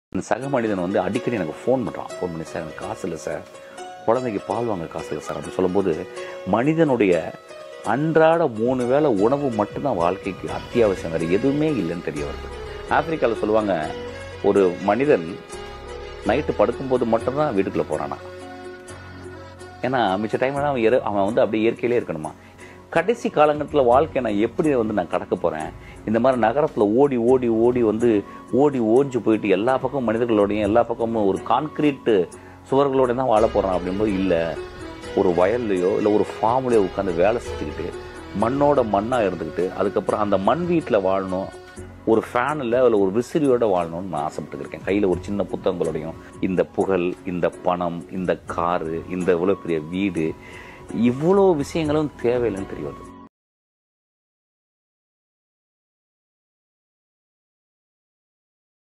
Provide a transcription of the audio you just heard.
இந்த சக மனிதன் வந்து அடிக்கடி எனக்கு ஃபோன் பண்ணுறான் ஃபோன் பண்ணி சார் எனக்கு காசு இல்லை சார் குழந்தைக்கு பால் வாங்க காசு இல்லை சார் அப்படின்னு சொல்லும்போது மனிதனுடைய அன்றாட மூணு வேளை உணவு மட்டும்தான் வாழ்க்கைக்கு அத்தியாவசியம் வேறு எதுவுமே இல்லைன்னு தெரிய வருது ஆப்பிரிக்காவில் சொல்லுவாங்க ஒரு மனிதன் நைட்டு படுக்கும்போது மட்டும்தான் வீட்டுக்குள்ளே போகிறானா ஏன்னா மிச்ச டைம்ல அவன் இற- அவன் வந்து அப்படியே இயற்கையிலே இருக்கணுமா கடைசி காலங்கட்டத்தில் வாழ்க்கை நான் எப்படி வந்து நான் கடக்க போகிறேன் இந்த மாதிரி நகரத்தில் ஓடி ஓடி ஓடி வந்து ஓடி ஓஞ்சு போயிட்டு எல்லா பக்கமும் மனிதர்களோடையும் எல்லா பக்கமும் ஒரு கான்கிரீட் சுவர்களோட தான் வாழ போகிறான் அப்படிங்கும்போது இல்லை ஒரு வயல்லையோ இல்லை ஒரு ஃபார்ம்லையோ உட்காந்து வேலை செஞ்சுக்கிட்டு மண்ணோட மண்ணாக இருந்துக்கிட்டு அதுக்கப்புறம் அந்த மண் வீட்டில் வாழணும் ஒரு ஃபேனில் அதில் ஒரு விசிறியோட வாழணும்னு நான் ஆசைப்பட்டு இருக்கேன் கையில் ஒரு சின்ன புத்தகங்களோடையும் இந்த புகழ் இந்த பணம் இந்த காரு இந்த இவ்வளோ பெரிய வீடு இவ்வளோ விஷயங்களும் தேவையில்லைன்னு தெரிய வருது